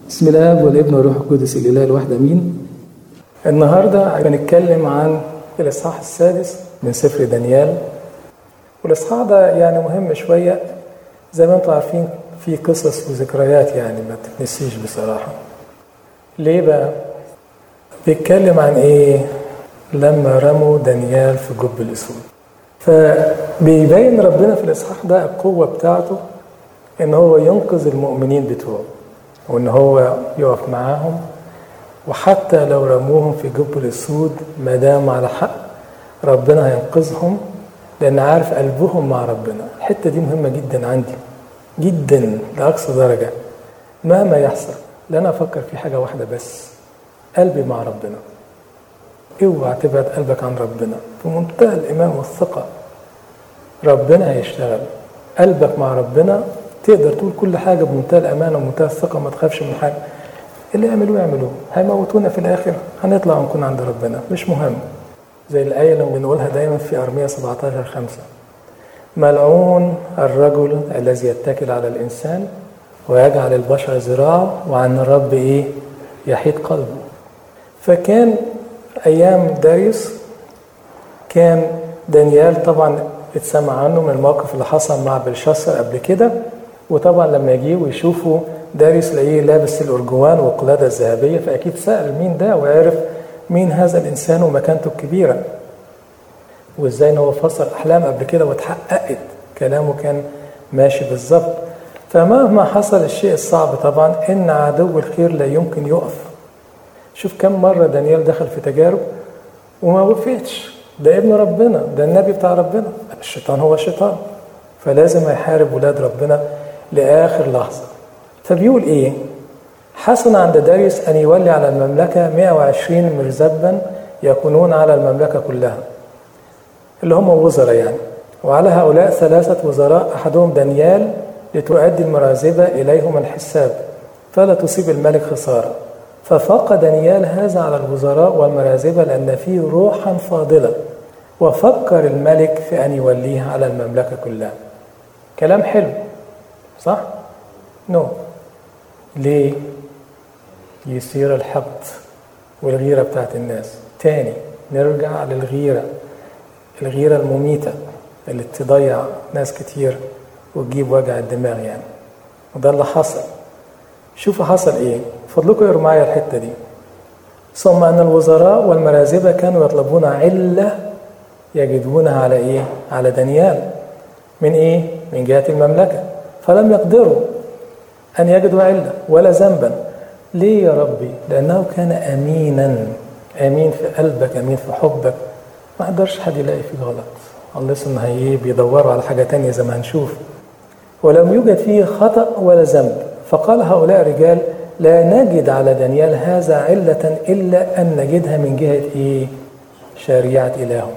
بسم الله والابن والروح القدس الاله الواحد امين النهارده هنتكلم عن الاصحاح السادس من سفر دانيال والاصحاح ده يعني مهم شويه زي ما انتم عارفين في قصص وذكريات يعني ما تتنسيش بصراحه ليه بقى بيتكلم عن ايه لما رموا دانيال في جب الاسود فبيبين ربنا في الاصحاح ده القوه بتاعته ان هو ينقذ المؤمنين بتوعه وان هو يقف معاهم وحتى لو رموهم في جب الاسود ما دام على حق ربنا هينقذهم لان عارف قلبهم مع ربنا الحته دي مهمه جدا عندي جدا لاقصى درجه مهما يحصل لا انا افكر في حاجه واحده بس قلبي مع ربنا اوعى تبعد قلبك عن ربنا في منتهى الايمان والثقه ربنا هيشتغل قلبك مع ربنا تقدر تقول كل حاجه بمنتهى الامانه ومنتهى الثقه ما تخافش من حاجه اللي يعملوه يعملوه هيموتونا في الاخر هنطلع ونكون عند ربنا مش مهم زي الايه اللي بنقولها دايما في ارميه 17 5 ملعون الرجل الذي يتكل على الانسان ويجعل البشر ذراعه وعن الرب ايه يحيد قلبه فكان ايام داريوس كان دانيال طبعا اتسمع عنه من الموقف اللي حصل مع بلشسر قبل كده وطبعا لما يجي ويشوفوا داريوس لاقيه لابس الارجوان والقلاده الذهبيه فاكيد سال مين ده وعرف مين هذا الانسان ومكانته الكبيره وازاي ان هو فسر احلام قبل كده واتحققت كلامه كان ماشي بالظبط فمهما حصل الشيء الصعب طبعا ان عدو الخير لا يمكن يقف شوف كم مره دانيال دخل في تجارب وما وقفتش ده ابن ربنا ده النبي بتاع ربنا الشيطان هو الشيطان فلازم هيحارب ولاد ربنا لاخر لحظه فبيقول ايه حسن عند داريوس ان يولي على المملكه 120 مرزبا يكونون على المملكه كلها اللي هم وزراء يعني وعلى هؤلاء ثلاثه وزراء احدهم دانيال لتؤدي المرازبه اليهم الحساب فلا تصيب الملك خساره ففاق دانيال هذا على الوزراء والمرازبه لان فيه روحا فاضله وفكر الملك في ان يوليه على المملكه كلها كلام حلو صح نو no. ليه يصير الحقد والغيرة بتاعت الناس تاني نرجع للغيرة الغيرة المميتة اللي تضيع ناس كتير وتجيب وجع الدماغ يعني وده اللي حصل شوفوا حصل ايه فضلكم اقروا معايا الحتة دي ثم ان الوزراء والمرازبة كانوا يطلبون علة يجدونها على ايه على دانيال من ايه من جهة المملكة فلم يقدروا أن يجدوا علة ولا ذنبا ليه يا ربي؟ لأنه كان أمينا أمين في قلبك أمين في حبك ما قدرش حد يلاقي فيه غلط الله إن هي بيدوروا على حاجة تانية زي ما هنشوف ولم يوجد فيه خطأ ولا ذنب فقال هؤلاء الرجال لا نجد على دانيال هذا علة إلا أن نجدها من جهة إيه؟ شريعة إلهه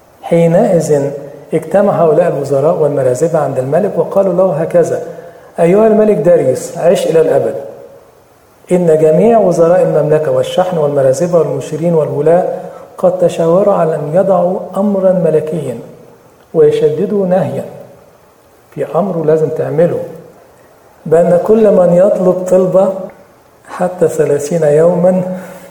حينئذ اجتمع هؤلاء الوزراء والمرازبة عند الملك وقالوا له هكذا أيها الملك داريوس عش إلى الأبد إن جميع وزراء المملكة والشحن والمرازبة والمشيرين والولاة قد تشاوروا على أن يضعوا أمرا ملكيا ويشددوا نهيا في أمر لازم تعمله بأن كل من يطلب طلبة حتى ثلاثين يوما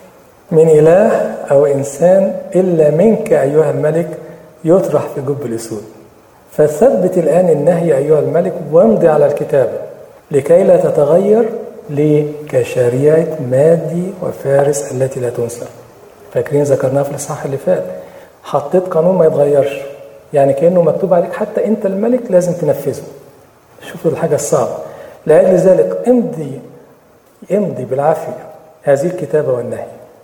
من إله أو إنسان إلا منك أيها الملك يطرح في جب الأسود فثبت الآن النهي أيها الملك وامضي على الكتابة لكي لا تتغير كشريعة مادي وفارس التي لا تنسى فاكرين ذكرناها في الإصحاح اللي فات حطيت قانون ما يتغيرش يعني كأنه مكتوب عليك حتى أنت الملك لازم تنفذه شوفوا الحاجة الصعبة لأجل ذلك امضي امضي بالعافية هذه الكتابة والنهي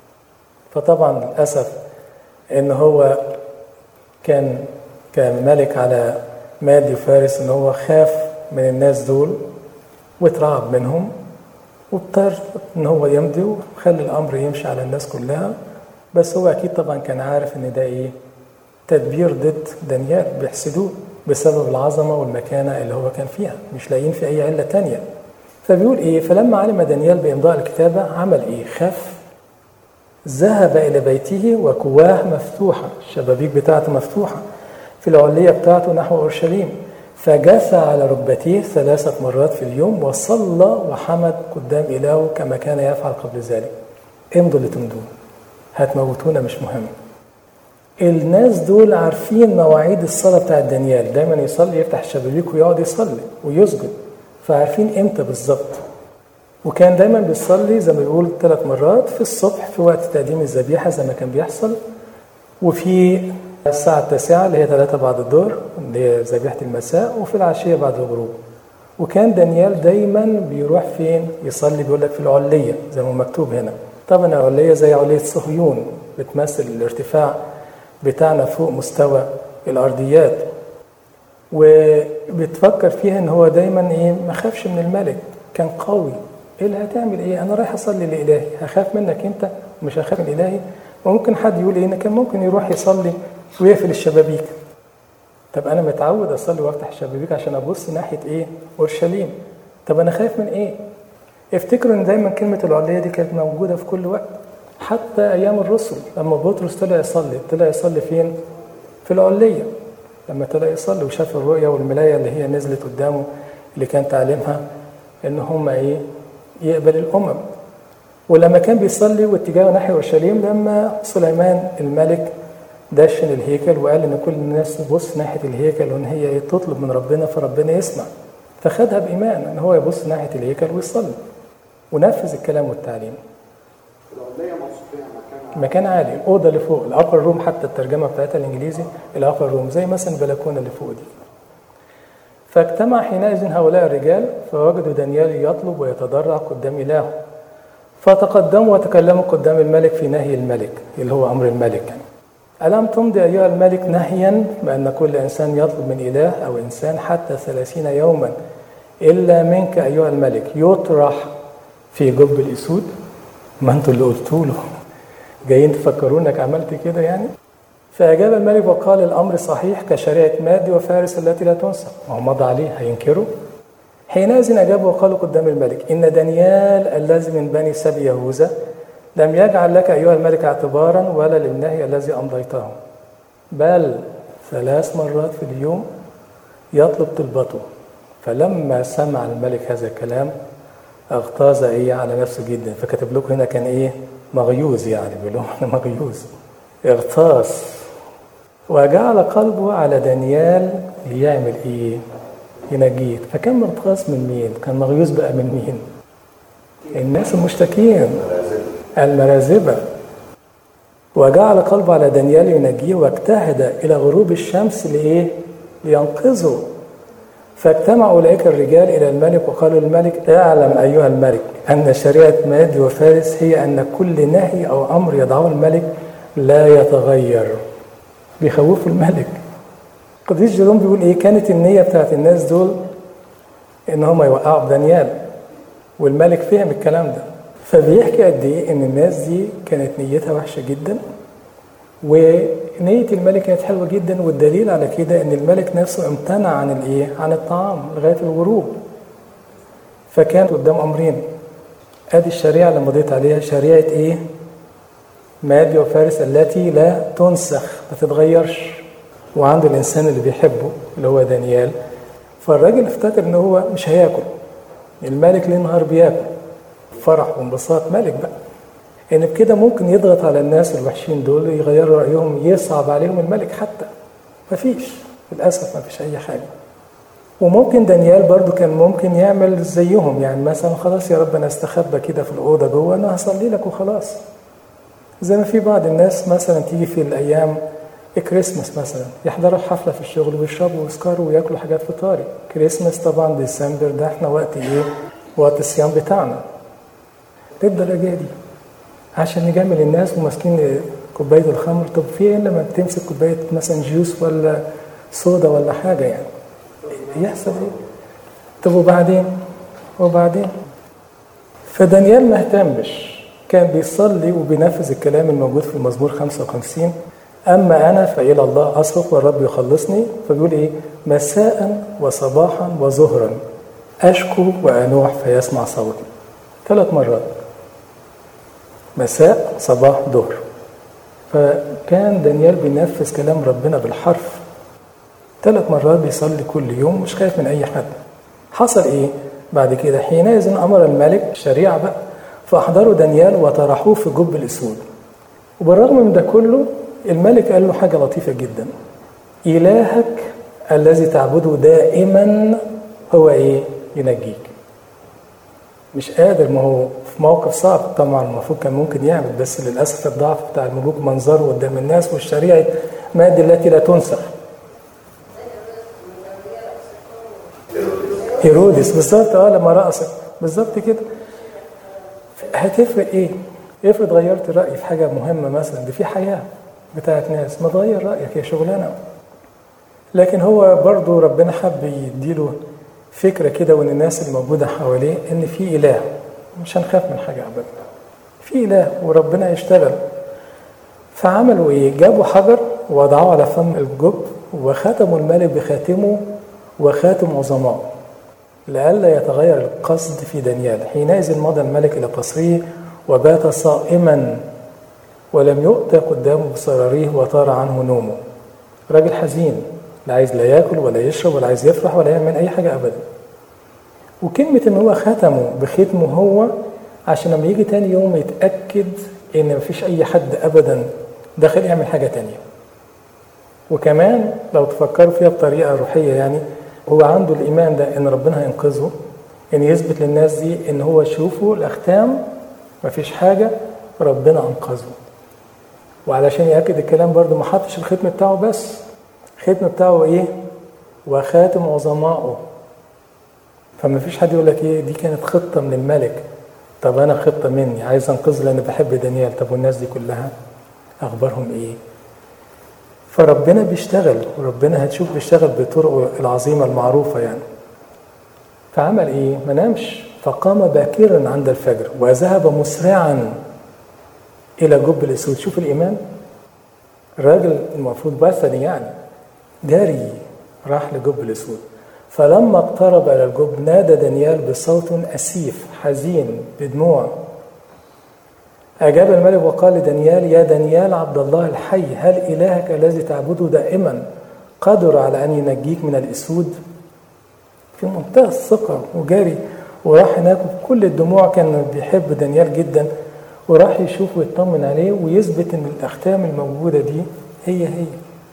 فطبعا للأسف إن هو كان كملك على مادي وفارس ان هو خاف من الناس دول واترعب منهم واضطر ان هو يمضي وخلي الامر يمشي على الناس كلها بس هو اكيد طبعا كان عارف ان ده ايه تدبير ضد دانيال بيحسدوه بسبب العظمه والمكانه اللي هو كان فيها مش لاقيين في اي عله تانية فبيقول ايه فلما علم دانيال بامضاء الكتابه عمل ايه خاف ذهب الى بيته وكواه مفتوحه الشبابيك بتاعته مفتوحه في العلية بتاعته نحو أورشليم فجثى على ركبتيه ثلاثة مرات في اليوم وصلى وحمد قدام إلهه كما كان يفعل قبل ذلك امضوا اللي تمضوا هتموتونا مش مهم الناس دول عارفين مواعيد الصلاة بتاعت دانيال دايما يصلي يفتح الشبابيك ويقعد يصلي ويسجد فعارفين امتى بالظبط وكان دايما بيصلي زي ما بيقول ثلاث مرات في الصبح في وقت تقديم الذبيحة زي ما كان بيحصل وفي الساعة التاسعة اللي هي ثلاثة بعد الظهر اللي هي ذبيحة المساء وفي العشية بعد الغروب وكان دانيال دايما بيروح فين يصلي بيقول لك في العلية زي ما مكتوب هنا طبعا العلية زي علية صهيون بتمثل الارتفاع بتاعنا فوق مستوى الأرضيات وبتفكر فيها ان هو دايما ايه ما خافش من الملك كان قوي ايه اللي هتعمل ايه انا رايح اصلي لالهي هخاف منك انت ومش هخاف من الهي وممكن حد يقول ايه كان ممكن يروح يصلي ويقفل الشبابيك طب انا متعود اصلي وافتح الشبابيك عشان ابص ناحيه ايه اورشليم طب انا خايف من ايه افتكروا ان دايما كلمه العليه دي كانت موجوده في كل وقت حتى ايام الرسل لما بطرس طلع يصلي طلع يصلي فين في العليه لما طلع يصلي وشاف الرؤيا والملايه اللي هي نزلت قدامه اللي كان تعليمها ان هم ايه يقبل الامم ولما كان بيصلي واتجاهه ناحيه اورشليم لما سليمان الملك دشن الهيكل وقال ان كل الناس تبص ناحيه الهيكل وان هي تطلب من ربنا فربنا يسمع فخدها بايمان ان هو يبص ناحيه الهيكل ويصلي ونفذ الكلام والتعليم العلية موصوف فيها مكان مكان عالي الاوضه اللي فوق الابر روم حتى الترجمه بتاعتها الانجليزي الابر روم زي مثلا البلكونه اللي فوق دي فاجتمع حينئذ هؤلاء الرجال فوجدوا دانيال يطلب ويتضرع قدام إلهه فتقدموا وتكلموا قدام الملك في نهي الملك اللي هو أمر الملك يعني. ألم تمضي أيها الملك نهيا بأن كل إنسان يطلب من إله أو إنسان حتى ثلاثين يوما إلا منك أيها الملك يطرح في جب الأسود ما أنتوا اللي قلتوا له جايين تفكرونك عملت كده يعني فأجاب الملك وقال الأمر صحيح كشريعة مادي وفارس التي لا تنسى ما هو مضى عليه هينكره حينئذ أجابوا وقالوا قدام الملك إن دانيال الذي من بني سبي يهوذا لم يجعل لك أيها الملك اعتبارا ولا للنهي الذي أمضيته بل ثلاث مرات في اليوم يطلب طلبته فلما سمع الملك هذا الكلام اغتاظ ايه على نفسه جدا فكتب لكم هنا كان ايه مغيوز يعني بيقول لهم انا مغيوز اغتاظ وجعل قلبه على دانيال ليعمل ايه ينجيه فكان مغتاظ من مين كان مغيوز بقى من مين الناس المشتكين المرازبة وجعل قلبه على دانيال ينجيه واجتهد إلى غروب الشمس لإيه؟ لينقذه فاجتمع أولئك الرجال إلى الملك وقالوا الملك اعلم أيها الملك أن شريعة مادي وفارس هي أن كل نهي أو أمر يضعه الملك لا يتغير بيخوفوا الملك قديس جيروم بيقول إيه كانت النية بتاعت الناس دول إن هم يوقعوا بدانيال والملك فهم الكلام ده فبيحكي قد ايه ان الناس دي كانت نيتها وحشه جدا ونية الملك كانت حلوة جدا والدليل على كده ان الملك نفسه امتنع عن الايه؟ عن الطعام لغاية الغروب. فكان قدام امرين. ادي الشريعة اللي مضيت عليها شريعة ايه؟ مادي وفارس التي لا تنسخ ما تتغيرش. وعنده الانسان اللي بيحبه اللي هو دانيال فالراجل افتكر ان هو مش هياكل. الملك ليه نهار بياكل. فرح وانبساط ملك بقى ان بكده ممكن يضغط على الناس الوحشين دول يغيروا رايهم يصعب عليهم الملك حتى مفيش للاسف مفيش اي حاجه وممكن دانيال برضو كان ممكن يعمل زيهم يعني مثلا خلاص يا رب انا استخبى كده في الاوضه جوه انا هصلي لك وخلاص زي ما في بعض الناس مثلا تيجي في الايام كريسماس مثلا يحضروا حفله في الشغل ويشربوا ويسكروا وياكلوا حاجات فطاري كريسماس طبعا ديسمبر ده احنا وقت ايه وقت الصيام بتاعنا للدرجة دي عشان نجامل الناس وماسكين كوباية الخمر طب في ايه لما بتمسك كوباية مثلا جيوس ولا صودا ولا حاجة يعني يحصل ايه طب وبعدين وبعدين فدانيال ما اهتمش كان بيصلي وبينفذ الكلام الموجود في المزمور 55 أما أنا فإلى الله أصرخ والرب يخلصني فبيقول إيه مساء وصباحا وظهرا أشكو وأنوح فيسمع صوتي ثلاث مرات مساء صباح ظهر فكان دانيال بينفذ كلام ربنا بالحرف ثلاث مرات بيصلي كل يوم مش خايف من أي حد حصل إيه؟ بعد كده حينئذ أمر الملك الشريعة بقى فأحضروا دانيال وطرحوه في جب الأسود وبالرغم من ده كله الملك قال له حاجة لطيفة جدا إلهك الذي تعبده دائما هو إيه؟ ينجيك مش قادر ما هو في موقف صعب طبعا المفروض كان ممكن يعمل بس للاسف الضعف بتاع الملوك منظره قدام الناس والشريعه مادة التي لا تنسخ هيرودس بالظبط اه لما رقصت بالظبط كده هتفرق ايه؟ افرض غيرت رايي في حاجه مهمه مثلا دي في حياه بتاعت ناس ما تغير رايك يا شغلانه لكن هو برضه ربنا حب يديله فكره كده وان الناس الموجوده حواليه ان في اله مش هنخاف من حاجه ابدا في اله وربنا يشتغل فعملوا ايه جابوا حجر ووضعوه على فم الجب وختموا الملك بخاتمه وخاتم عظماء لئلا يتغير القصد في دانيال حينئذ مضى الملك الى قصره وبات صائما ولم يؤتى قدامه بسراريه وطار عنه نومه راجل حزين لا عايز لا ياكل ولا يشرب ولا عايز يفرح ولا يعمل اي حاجه ابدا وكلمه ان هو ختمه بختمه هو عشان لما يجي تاني يوم يتاكد ان مفيش اي حد ابدا داخل يعمل حاجه تانيه وكمان لو تفكروا فيها بطريقه روحيه يعني هو عنده الايمان ده ان ربنا هينقذه ان يثبت للناس دي ان هو شوفوا الاختام مفيش حاجه ربنا انقذه وعلشان ياكد الكلام برضه ما حطش الختم بتاعه بس الختم بتاعه ايه وخاتم عظمائه فما فيش حد يقول لك ايه دي كانت خطه من الملك طب انا خطه مني عايز انقذه لان بحب دانيال طب والناس دي كلها اخبارهم ايه فربنا بيشتغل وربنا هتشوف بيشتغل بطرقه العظيمه المعروفه يعني فعمل ايه ما نامش فقام باكرا عند الفجر وذهب مسرعا الى جب الاسود شوف الايمان الراجل المفروض بثني يعني جري راح لجب الاسود فلما اقترب الى الجب نادى دانيال بصوت اسيف حزين بدموع اجاب الملك وقال لدانيال يا دانيال عبد الله الحي هل الهك الذي تعبده دائما قدر على ان ينجيك من الاسود في منتهى الثقه وجري وراح هناك بكل الدموع كان بيحب دانيال جدا وراح يشوف ويطمن عليه ويثبت ان الاختام الموجوده دي هي هي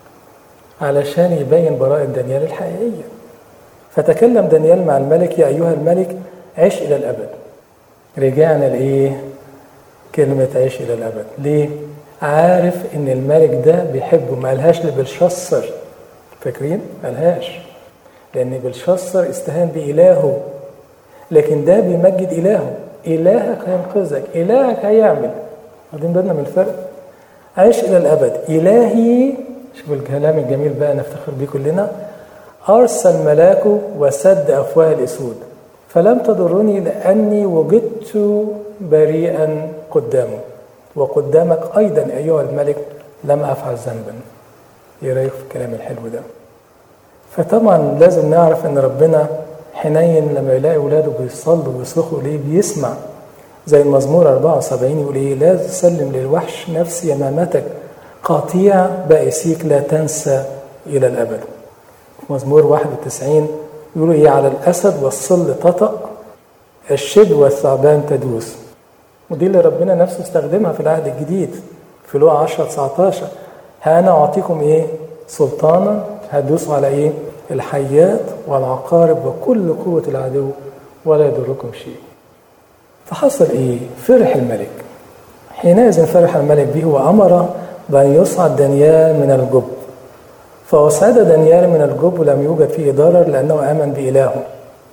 علشان يبين براءة دانيال الحقيقية فتكلم دانيال مع الملك يا أيها الملك عش إلى الأبد رجعنا لإيه كلمة عيش إلى الأبد ليه عارف إن الملك ده بيحبه ما قالهاش لبلشصر فاكرين ما قالهاش لأن بلشصر استهان بإلهه لكن ده بيمجد إلهه إلهك هينقذك إلهك هيعمل واخدين بالنا من الفرق عيش إلى الأبد إلهي شوف الكلام الجميل بقى نفتخر بيه كلنا أرسل ملاكه وسد أفواه الأسود فلم تضرني لأني وجدت بريئا قدامه وقدامك أيضا أيها الملك لم أفعل ذنبا إيه رأيك في الكلام الحلو ده فطبعا لازم نعرف أن ربنا حنين لما يلاقي ولاده بيصلوا ويصرخوا ليه بيسمع زي المزمور 74 يقول ايه لا تسلم للوحش نفسي امامتك قاطيع بائسيك لا تنسى الى الابد مزمور 91 يقولوا ايه على الاسد والصل تطأ الشد والثعبان تدوس ودي اللي ربنا نفسه استخدمها في العهد الجديد في لوقا 10 19 ها انا اعطيكم ايه سلطانا هتدوسوا على ايه الحيات والعقارب وكل قوة العدو ولا يضركم شيء فحصل ايه فرح الملك حينئذ فرح الملك به وأمر بأن يصعد دانيال من الجب فأصعد دانيال من الجب ولم يوجد فيه ضرر لأنه آمن بإلهه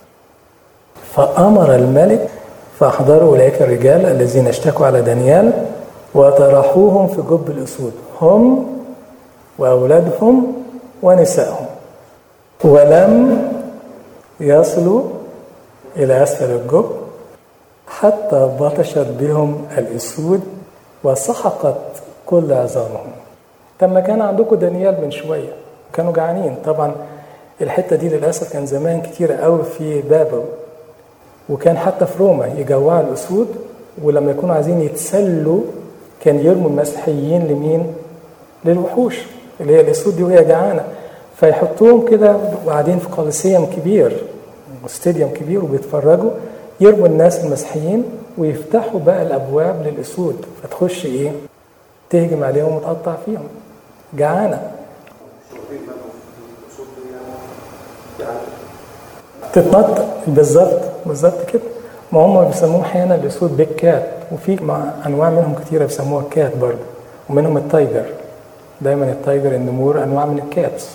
فأمر الملك فأحضروا أولئك الرجال الذين اشتكوا على دانيال وطرحوهم في جب الأسود هم وأولادهم ونسائهم ولم يصلوا إلى أسفل الجب حتى بطشت بهم الأسود وسحقت كل عظامهم لما كان عندكم دانيال من شوية كانوا جعانين طبعا الحتة دي للأسف كان زمان كتير قوي في بابل وكان حتى في روما يجوعوا الأسود ولما يكونوا عايزين يتسلوا كان يرموا المسيحيين لمين؟ للوحوش اللي هي الأسود دي وهي جعانة فيحطوهم كده وقاعدين في قوليسيوم كبير استاديوم كبير وبيتفرجوا يرموا الناس المسيحيين ويفتحوا بقى الابواب للاسود فتخش ايه؟ تهجم عليهم وتقطع فيهم جعانه شايفين منهم الأصول دي يعني تتنطط بالظبط بالظبط كده ما هم بيسموه احيانا الاسود بيك كات وفي مع انواع منهم كتيره بيسموها كات برضه ومنهم التايجر دايما التايجر النمور انواع من الكاتس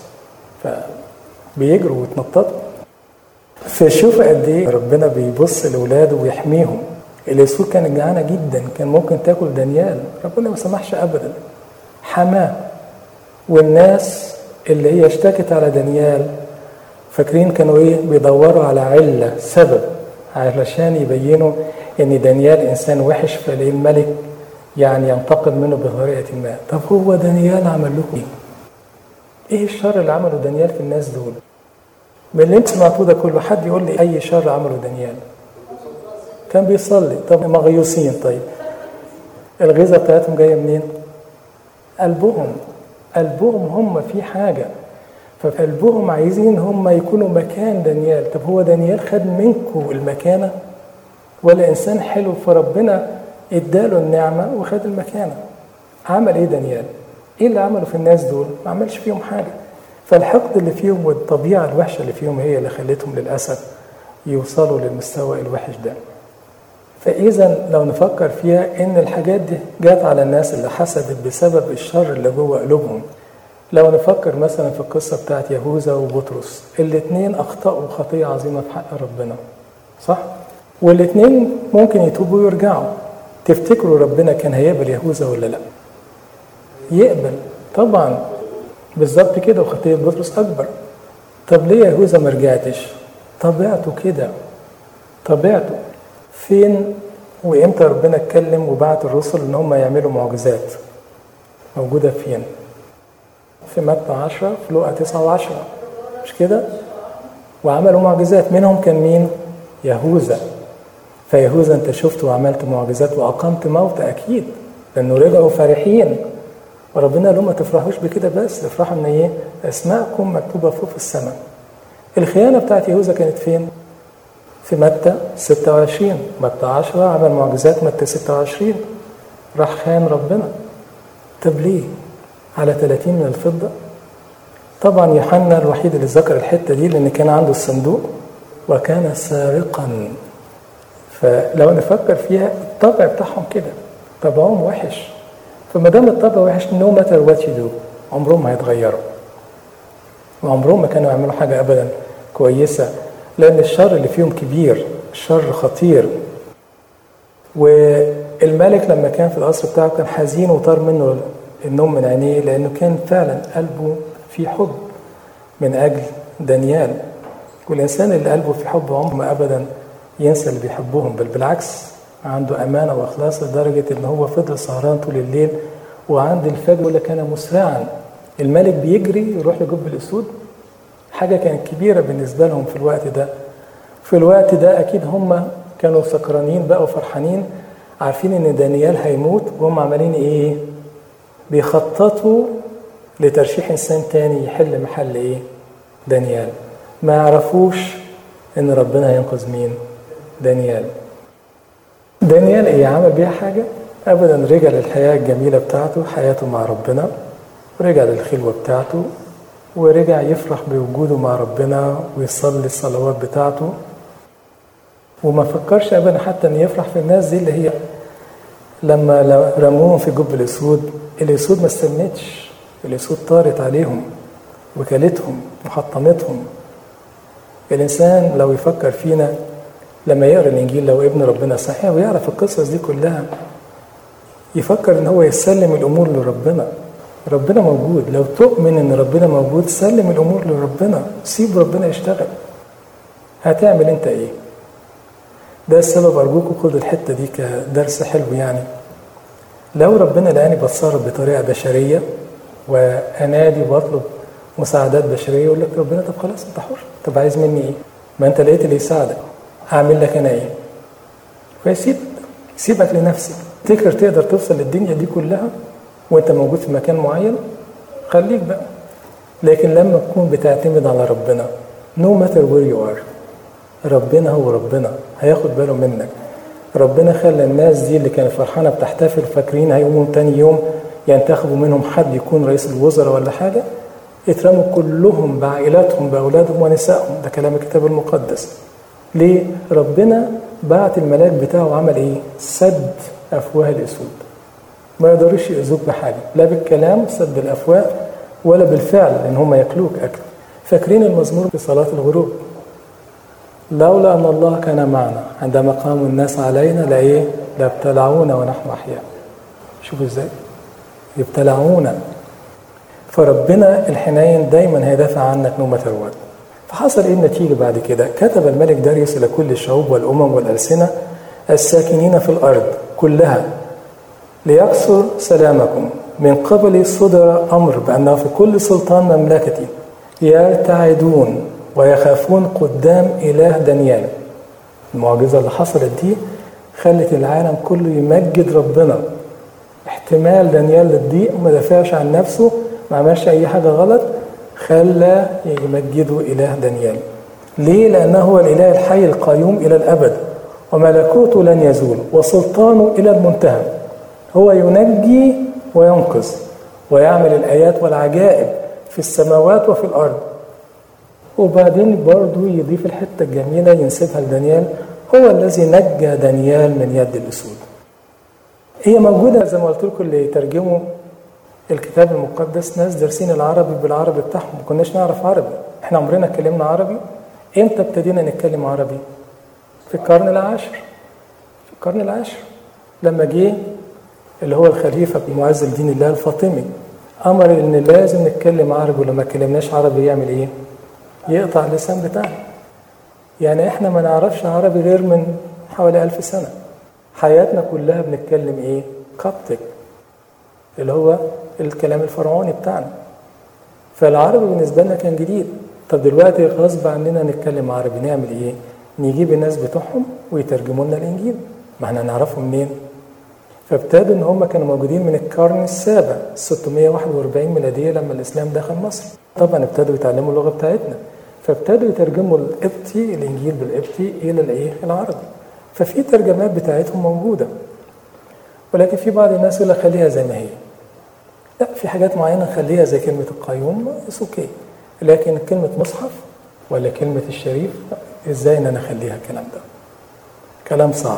فبيجروا ويتنططوا فشوف قد ايه ربنا بيبص لاولاده ويحميهم الاسود كانت جعانه جدا كان ممكن تاكل دانيال ربنا ما سمحش ابدا حماه والناس اللي هي اشتكت على دانيال فاكرين كانوا ايه بيدوروا على عله سبب علشان يبينوا ان دانيال انسان وحش فليه الملك يعني ينتقم منه بطريقه ما طب هو دانيال عمل لكم ايه ايه الشر اللي عمله دانيال في الناس دول من اللي انت سمعتوه ده كله حد يقول لي اي شر عمله دانيال كان بيصلي طب مغيوسين طيب الغيظه بتاعتهم جايه منين قلبهم قلبهم هم في حاجه ففي قلبهم عايزين هم يكونوا مكان دانيال طب هو دانيال خد منكم المكانة ولا إنسان حلو فربنا اداله النعمة وخد المكانة عمل إيه دانيال إيه اللي عمله في الناس دول ما عملش فيهم حاجة فالحقد اللي فيهم والطبيعة الوحشة اللي فيهم هي اللي خلتهم للأسف يوصلوا للمستوى الوحش ده فإذا لو نفكر فيها إن الحاجات دي جات على الناس اللي حسدت بسبب الشر اللي جوه قلوبهم لو نفكر مثلا في القصة بتاعت يهوذا وبطرس الاثنين أخطأوا خطية عظيمة في حق ربنا صح؟ والاثنين ممكن يتوبوا ويرجعوا تفتكروا ربنا كان هيقبل يهوذا ولا لا؟ يقبل طبعا بالظبط كده وخطية بطرس أكبر طب ليه يهوذا ما رجعتش؟ طبيعته كده طبيعته فين وامتى ربنا اتكلم وبعت الرسل ان هم يعملوا معجزات موجوده فين؟ في متى 10 في لوقا 9 و10 مش كده؟ وعملوا معجزات منهم كان مين؟ يهوذا فيهوذا انت شفت وعملت معجزات واقمت موتى اكيد لانه رجعوا فرحين وربنا قال لهم ما تفرحوش بكده بس افرحوا ان ايه؟ اسماءكم مكتوبه فوق في السماء. الخيانه بتاعت يهوذا كانت فين؟ في متى 26 متى 10 عمل معجزات متى 26 راح خان ربنا طب ليه؟ على 30 من الفضة طبعا يوحنا الوحيد اللي ذكر الحتة دي لأن كان عنده الصندوق وكان سارقا فلو نفكر فيها الطبع بتاعهم كده طبعهم وحش فما دام الطبع وحش نو ماتر وات يو دو عمرهم ما هيتغيروا وعمرهم ما كانوا يعملوا حاجة أبدا كويسة لأن الشر اللي فيهم كبير الشر خطير والملك لما كان في القصر بتاعه كان حزين وطار منه النوم من عينيه لأنه كان فعلا قلبه في حب من أجل دانيال والإنسان اللي قلبه في حب عمره ما أبدا ينسى اللي بيحبهم بل بالعكس عنده أمانة وإخلاص لدرجة إن هو فضل سهران طول الليل وعند الفجر يقول لك أنا مسرعا الملك بيجري يروح لجب الأسود حاجة كانت كبيرة بالنسبة لهم في الوقت ده في الوقت ده أكيد هم كانوا سكرانين بقى وفرحانين عارفين إن دانيال هيموت وهم عمالين إيه بيخططوا لترشيح إنسان تاني يحل محل إيه دانيال ما يعرفوش إن ربنا هينقذ مين دانيال دانيال إيه عمل بيها حاجة أبدا رجع للحياة الجميلة بتاعته حياته مع ربنا رجع للخلوة بتاعته ورجع يفرح بوجوده مع ربنا ويصلي الصلوات بتاعته وما فكرش ابدا حتى ان يفرح في الناس دي اللي هي لما رموهم في جب الاسود الاسود ما استنتش الاسود طارت عليهم وكلتهم وحطمتهم الانسان لو يفكر فينا لما يقرا الانجيل لو ابن ربنا صحيح ويعرف القصص دي كلها يفكر ان هو يسلم الامور لربنا ربنا موجود لو تؤمن ان ربنا موجود سلم الامور لربنا سيب ربنا يشتغل هتعمل انت ايه ده السبب ارجوكم خدوا الحته دي كدرس حلو يعني لو ربنا لقاني بتصرف بطريقه بشريه وانادي واطلب مساعدات بشريه يقول لك ربنا طب خلاص انت حر طب عايز مني ايه ما انت لقيت اللي يساعدك هعمل لك انا ايه فيسيبك سيبك لنفسك تفتكر تقدر توصل للدنيا دي كلها وانت موجود في مكان معين خليك بقى لكن لما تكون بتعتمد على ربنا no matter where you are ربنا هو ربنا هياخد باله منك ربنا خلى الناس دي اللي كانت فرحانه بتحتفل فاكرين هيقوموا تاني يوم ينتخبوا منهم حد يكون رئيس الوزراء ولا حاجه اترموا كلهم بعائلاتهم باولادهم ونسائهم ده كلام الكتاب المقدس ليه ربنا بعت الملاك بتاعه وعمل ايه سد افواه الاسود ما يقدروش يأذوك بحاجه لا بالكلام سد الافواه ولا بالفعل ان هم ياكلوك اكل فاكرين المزمور في صلاه الغروب لولا ان الله كان معنا عندما قاموا الناس علينا لايه لابتلعونا ونحن احياء شوفوا ازاي يبتلعونا فربنا الحنين دايما هيدافع عنك نو ماتر وات فحصل ايه النتيجه بعد كده كتب الملك داريوس الى كل الشعوب والامم والالسنه الساكنين في الارض كلها ليكثر سلامكم من قبل صدر امر بانه في كل سلطان مملكتي يرتعدون ويخافون قدام اله دانيال المعجزه اللي حصلت دي خلت العالم كله يمجد ربنا احتمال دانيال للضيق ما دافعش عن نفسه ما عملش اي حاجه غلط خلى يمجدوا اله دانيال ليه لانه هو الاله الحي القيوم الى الابد وملكوته لن يزول وسلطانه الى المنتهى هو ينجي وينقذ ويعمل الايات والعجائب في السماوات وفي الارض وبعدين برضه يضيف الحته الجميله ينسبها لدانيال هو الذي نجى دانيال من يد الاسود هي موجوده زي ما قلت لكم اللي يترجموا الكتاب المقدس ناس دارسين العربي بالعربي بتاعهم ما كناش نعرف عربي احنا عمرنا اتكلمنا عربي امتى ابتدينا نتكلم عربي في القرن العاشر في القرن العاشر لما جه اللي هو الخليفه معز الدين الله الفاطمي امر ان لازم نتكلم عربي ولما اتكلمناش عربي يعمل ايه يقطع اللسان بتاعنا يعني احنا ما نعرفش عربي غير من حوالي ألف سنة حياتنا كلها بنتكلم ايه قبطك اللي هو الكلام الفرعوني بتاعنا فالعربي بالنسبة لنا كان جديد طب دلوقتي غصب عننا نتكلم عربي نعمل ايه نجيب الناس بتوعهم ويترجموا لنا الانجيل ما احنا نعرفه منين فابتدوا ان هم كانوا موجودين من القرن السابع 641 ميلاديه لما الاسلام دخل مصر طبعا ابتدوا يتعلموا اللغه بتاعتنا فابتدوا يترجموا القبطي الانجيل بالقبطي الى الايه العربي ففي ترجمات بتاعتهم موجوده ولكن في بعض الناس يقول لك خليها زي ما هي لا في حاجات معينه نخليها زي كلمه القيوم اتس اوكي لكن كلمه مصحف ولا كلمه الشريف ازاي ان انا اخليها الكلام ده كلام صعب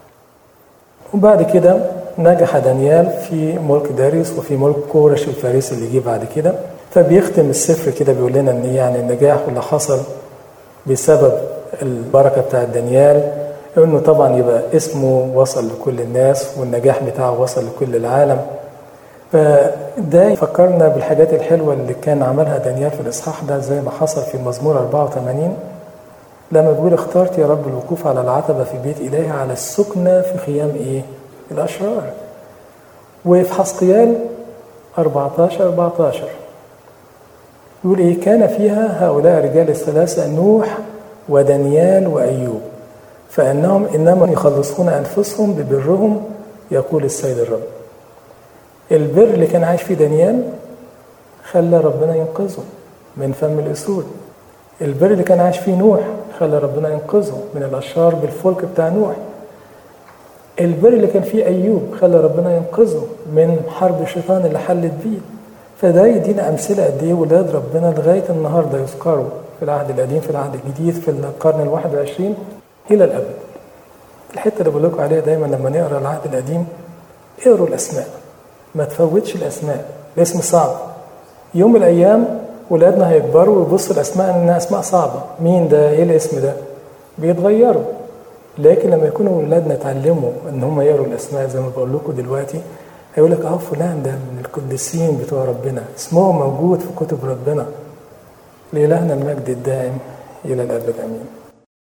وبعد كده نجح دانيال في ملك داريوس وفي ملك كورش الفارسي اللي جه بعد كده فبيختم السفر كده بيقول لنا ان يعني النجاح اللي حصل بسبب البركه بتاعت دانيال انه طبعا يبقى اسمه وصل لكل الناس والنجاح بتاعه وصل لكل العالم فده يفكرنا بالحاجات الحلوه اللي كان عملها دانيال في الاصحاح ده زي ما حصل في المزمور 84 لما بيقول اخترت يا رب الوقوف على العتبه في بيت الهي على السكنه في خيام ايه؟ الاشرار. وفي حسقيال 14 14 يقول ايه كان فيها هؤلاء الرجال الثلاثه نوح ودانيال وايوب فانهم انما يخلصون انفسهم ببرهم يقول السيد الرب. البر اللي كان عايش فيه دانيال خلى ربنا ينقذه من فم الاسود. البر اللي كان عايش فيه نوح خلى ربنا ينقذه من الاشرار بالفلك بتاع نوح. البر اللي كان فيه ايوب خلى ربنا ينقذه من حرب الشيطان اللي حلت بيه. فده يدينا امثله قد ايه ولاد ربنا لغايه النهارده يذكروا في العهد القديم في العهد الجديد في القرن الواحد والعشرين الى الابد. الحته اللي بقول لكم عليها دايما لما نقرا العهد القديم اقروا الاسماء ما تفوتش الاسماء الاسم صعب يوم من الايام ولادنا هيكبروا ويبصوا الاسماء انها اسماء صعبه مين ده ايه الاسم ده بيتغيروا لكن لما يكونوا ولادنا اتعلموا ان هم يقروا الاسماء زي ما بقول لكم دلوقتي هيقول لك اه فلان ده من القديسين بتوع ربنا اسمه موجود في كتب ربنا لإلهنا المجد الدائم إلى الأبد آمين